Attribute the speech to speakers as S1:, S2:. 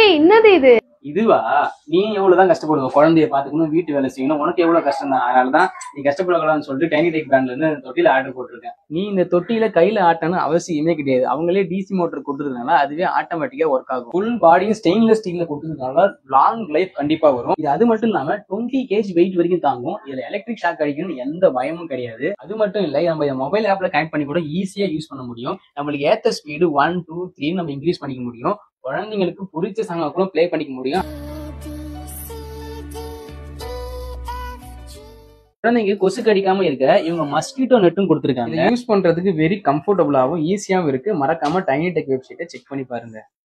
S1: ஏய் என்னது இது
S2: இதுவா நீ எவ்வளவுதான் கஷ்டப்படுவ குழந்தைய பாத்துக்கணும் வீட்டு வேலை செய்யணும் உனக்கு எவ்வளவு கஷ்டம் தான் அதனாலதான் நீ கஷ்டப்படக்கூடாதுன்னு சொல்லிட்டு டைனி டெக் பிராண்ட்ல இருந்து இந்த தொட்டியில ஆர்டர் போட்டிருக்கேன் நீ இந்த தொட்டியில கையில ஆட்டணும் அவசியமே கிடையாது அவங்களே டிசி மோட்டர் கொடுத்துருக்கனால அதுவே ஆட்டோமேட்டிக்கா ஒர்க் ஆகும் ஃபுல் பாடியும் ஸ்டெயின்லெஸ் ஸ்டீல்ல கொடுத்துருக்கனால லாங் லைஃப் கண்டிப்பா வரும் இது அது மட்டும் இல்லாம டுவெண்ட்டி கேஜ் வெயிட் வரைக்கும் தாங்கும் இதுல எலக்ட்ரிக் ஷாக் அடிக்கணும்னு எந்த பயமும் கிடையாது அது மட்டும் இல்ல நம்ம இந்த மொபைல் ஆப்ல கனெக்ட் பண்ணி கூட ஈஸியா யூஸ் பண்ண முடியும் நம்மளுக்கு ஏத்த ஸ்பீடு ஒன் டூ த்ரீ நம்ம இன்க்ரீஸ் பண்ணிக்க முடியும் குழந்தைங்களுக்கு பிடிச்ச சாங்க கூட ப்ளே பண்ணிக்க முடியும் குழந்தைங்க கொசு கடிக்காம இருக்க இவங்க மஸ்கிட்டோ நெட்டும் கொடுத்துருக்காங்க யூஸ் பண்றதுக்கு வெரி கம்ஃபர்டபுளாகவும் ஈஸியாவும் இருக்கு மறக்காம டைனி டெக் வெப்சைட்டை செக் பண்ணி பாருங்க